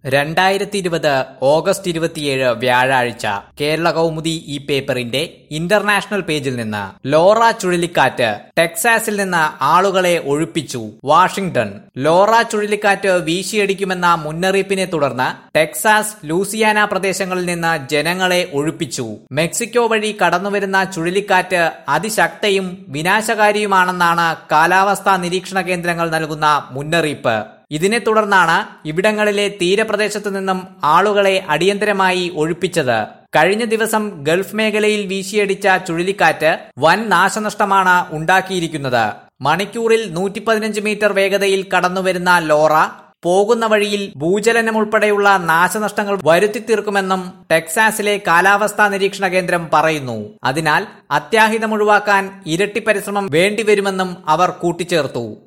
രണ്ടായിരത്തി ഇരുപത് ഓഗസ്റ്റ് ഇരുപത്തിയേഴ് വ്യാഴാഴ്ച കേരള കൗമുദി ഈ പേപ്പറിന്റെ ഇന്റർനാഷണൽ പേജിൽ നിന്ന് ലോറ ചുഴലിക്കാറ്റ് ടെക്സാസിൽ നിന്ന് ആളുകളെ ഒഴിപ്പിച്ചു വാഷിംഗ്ടൺ ലോറ ചുഴലിക്കാറ്റ് വീശിയടിക്കുമെന്ന മുന്നറിയിപ്പിനെ തുടർന്ന് ടെക്സാസ് ലൂസിയാന പ്രദേശങ്ങളിൽ നിന്ന് ജനങ്ങളെ ഒഴിപ്പിച്ചു മെക്സിക്കോ വഴി കടന്നുവരുന്ന ചുഴലിക്കാറ്റ് അതിശക്തയും വിനാശകാരിയുമാണെന്നാണ് കാലാവസ്ഥാ നിരീക്ഷണ കേന്ദ്രങ്ങൾ നൽകുന്ന മുന്നറിയിപ്പ് ഇതിനെ തുടർന്നാണ് ഇവിടങ്ങളിലെ തീരപ്രദേശത്തു നിന്നും ആളുകളെ അടിയന്തരമായി ഒഴിപ്പിച്ചത് കഴിഞ്ഞ ദിവസം ഗൾഫ് മേഖലയിൽ വീശിയടിച്ച ചുഴലിക്കാറ്റ് വൻ നാശനഷ്ടമാണ് ഉണ്ടാക്കിയിരിക്കുന്നത് മണിക്കൂറിൽ നൂറ്റി പതിനഞ്ച് മീറ്റർ വേഗതയിൽ കടന്നുവരുന്ന ലോറ പോകുന്ന വഴിയിൽ ഭൂചലനം ഉൾപ്പെടെയുള്ള നാശനഷ്ടങ്ങൾ വരുത്തി തീർക്കുമെന്നും ടെക്സാസിലെ കാലാവസ്ഥാ നിരീക്ഷണ കേന്ദ്രം പറയുന്നു അതിനാൽ അത്യാഹിതം ഒഴിവാക്കാൻ ഇരട്ടി പരിശ്രമം വേണ്ടിവരുമെന്നും അവർ കൂട്ടിച്ചേർത്തു